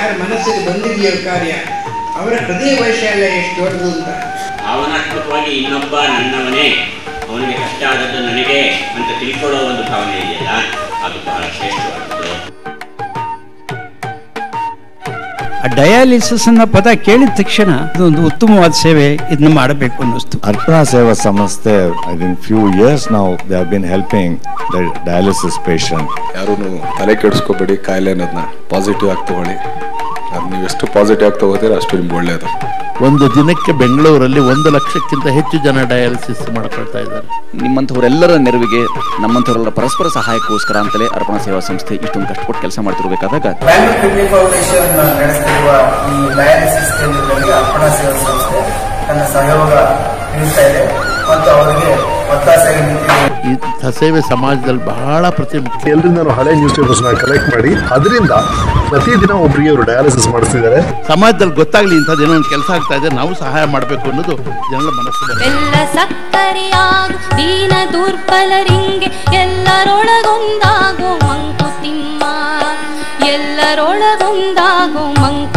ಯಾರ ಮನಸ್ಸಿಗೆ ಬಂದಿದೆಯೋ ಕಾರ್ಯ ಅವರ ಹೃದಯ ವೈಶಾಲ್ಯ ಎಷ್ಟು ದೊಡ್ಡದು ಅಂತ ಭಾವನಾತ್ಮಕವಾಗಿ ಇನ್ನೊಬ್ಬ ನನ್ನವನೇ ಅವನಿಗೆ ಕಷ್ಟ ಆದದ್ದು ನನಗೆ ಅಂತ ತಿಳ್ಕೊಳ್ಳೋ ಒಂದು ಭಾವನೆ ಇದೆಯಲ್ಲ ಅದು ಬಹಳ ಶ್ರೇಷ್ಠವಾದದ್ದು ಆ ಡಯಾಲಿಸಿಸ್ ಅನ್ನೋ ಪದ ಕೇಳಿದ ತಕ್ಷಣ ಇದೊಂದು ಉತ್ತಮವಾದ ಸೇವೆ ಇದನ್ನ ಮಾಡಬೇಕು ಅನ್ನಿಸ್ತು Arpana Seva Samasthe, I think few years now, they have been helping the dialysis patient. ಯಾರೂ ತಲೆ ಕೆಡಿಸ್ಕೋಬೇಡಿ ಕಾಯಿಲೆ ಅನ್ನೋದನ್ನ ಪಾಸಿಟಿವ್ ಆಗಿ ತಗೊಳ್ಳಿ ಅದು ನೀವು ಎಷ್ಟು ಪಾಸಿಟಿವ್ ಆಗಿ ತಗೋತೀರ ಅಷ್ಟು ನಿಮ್ಗೆ ಒಳ್ಳೆಯದು ಒಂದು ದಿನಕ್ಕೆ ಬೆಂಗಳೂರಲ್ಲಿ ಒಂದು ಲಕ್ಷಕ್ಕಿಂತ ಹೆಚ್ಚು ಜನ ಡಯಾಲಿಸಿಸ್ ಮಾಡ್ಕೊಳ್ತಾ ಇದ್ದಾರೆ ನಿಮ್ಮಂಥವರೆಲ್ಲರ ನೆರವಿಗೆ ನಮ್ಮಂಥವರೆಲ್ಲರ ಪರಸ್ಪರ ಸಹಾಯಕ್ಕೋಸ್ಕರ ಅಂತಲೇ ಅರ್ಪಣಾ ಸೇವಾ ಸಂಸ್ಥೆ ಇಷ್ಟೊಂದು ಕಷ್ಟಪಟ್ಟು ಕೆಲಸ ಮಾಡ್ತಿರ್ಬೇಕಾದಾಗ ಬ್ಯಾಂಗ್ಳೂರ್ ಕಿಡ್ನಿ ಫೌಂಡೇಶನ್ ನಡೆಸ್ತಿರುವ ಈ ಡಯಾಲಿಸಿಸ್ ಕೇಂದ್ರದಲ್ಲಿ ಅರ್ಪಣಾ ಸೇವಾ ಸಂಸ್ಥೆ ತನ್ನ ಸಹಯೋಗ ನೀಡ್ತಾ ಇದೆ ಮತ್ತು ಅವರಿಗೆ ಒತ್ತಾಸೆಯಾಗಿ ನಿಂತಿದೆ ಈ ಸೇವೆ ಸಮಾಜದಲ್ಲಿ ಬಹಳ ಪ್ರತಿಮುಖ ಎಲ್ಲರಿಂದ ನಾವು ಹಳೆ ನ್ಯೂಸ್ ಪೇಪರ್ಸ್ ನ ಕಲೆಕ್ಟ್ ಮಾಡಿ ಅದರಿಂದ ಪ್ರತಿದಿನ ಒಬ್ಬರಿಗೆ ಅವರು ಡಯಾಲಿಸಿಸ್ ಮಾಡಿಸ್ತಿದ್ದಾರೆ ಸಮಾಜದಲ್ಲಿ ಗೊತ್ತಾಗ್ಲಿ ಇಂಥದ್ದು ಏನೋ ಒಂದು ಕೆಲಸ ಆಗ್ತಾ ಇದೆ ನಾವು ಸಹಾಯ ಮಾಡಬೇಕು ಅನ್ನೋದು ಜನರ ಮನಸ್ಸು ಬರುತ್ತೆ. ಎಲ್ಲ ಸಕ್ಕರೆಯಾಗು ದೀನ ದುರ್ಬಲರಿಂಗೆ ಎಲ್ಲರೊಳಗೊಂದಾಗೋ ಮಂಕುತಿಮ್ಮ ಎಲ್ಲರೊಳಗೊಂದಾಗೋ ಮಂಕು